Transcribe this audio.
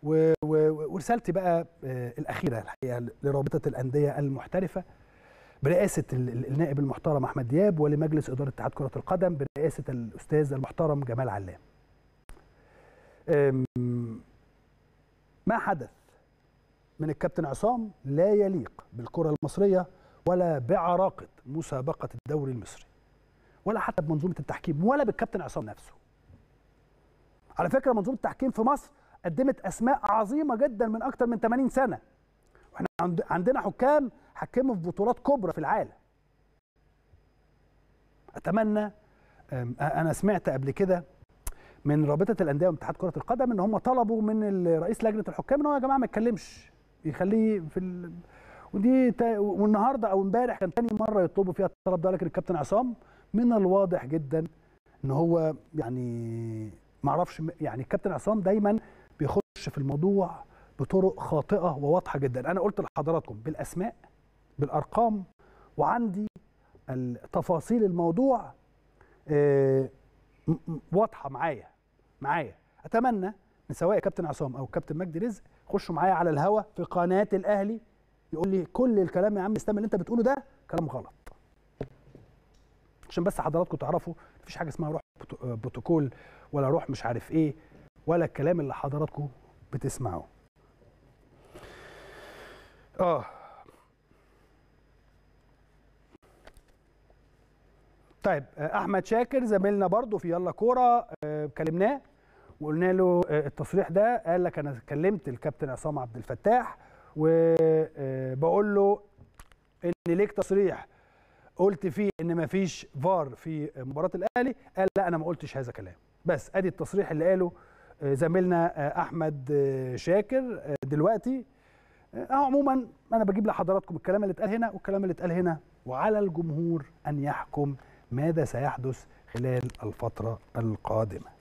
و- و- ورسالتي بقى آه، الاخيره الحقيقه لرابطه الانديه المحترفه برئاسه ال- ال- النائب المحترم احمد دياب ولمجلس اداره اتحاد كره القدم برئاسه الاستاذ المحترم جمال علام. أم، ما حدث من الكابتن عصام لا يليق بالكره المصريه ولا بعراقه مسابقه الدوري المصري ولا حتى بمنظومه التحكيم ولا بالكابتن عصام نفسه. على فكره منظومه التحكيم في مصر قدمت اسماء عظيمه جدا من اكتر من 80 سنه واحنا عند- عندنا حكام حكموا في بطولات كبرى في العالم اتمنى أم، انا سمعت قبل كده من رابطه الانديه واتحاد كره القدم ان هم طلبوا من ال- رئيس لجنه الحكام ان هو يا جماعه ما يتكلمش يخليه في ال... ودي تا... والنهارده او امبارح كان تاني مره يطلبوا فيها الطلب ده لكن الكابتن عصام من الواضح جدا ان هو يعني ما اعرفش يعني الكابتن عصام دايما بيخش في الموضوع بطرق خاطئه وواضحه جدا انا قلت لحضراتكم بالاسماء بالارقام وعندي تفاصيل الموضوع آه، م- م- واضحه معايا معايا اتمنى ان سواء كابتن عصام او كابتن مجدي رزق خشوا معايا على الهوا في قناه الاهلي يقول لي كل الكلام يا عم استنى اللي انت بتقوله ده كلام غلط عشان بس حضراتكم تعرفوا مفيش حاجه اسمها روح بروتو- آه، بروتوكول ولا روح مش عارف ايه ولا الكلام اللي حضراتكم بتسمعوه اه طيب آه، احمد شاكر زميلنا برضو في يلا كوره آه، كلمناه وقلنا له آه، التصريح ده قال لك انا كلمت الكابتن عصام عبد الفتاح وبقول له ان ليك تصريح قلت فيه ان مفيش فار في مباراه الاهلي قال لا انا ما قلتش هذا كلام بس ادي التصريح اللي قاله آه، زميلنا آه، احمد آه، شاكر آه، دلوقتي آه، عموما انا بجيب لحضراتكم الكلام اللي اتقال هنا والكلام اللي اتقال هنا وعلى الجمهور ان يحكم ماذا سيحدث خلال الفتره القادمه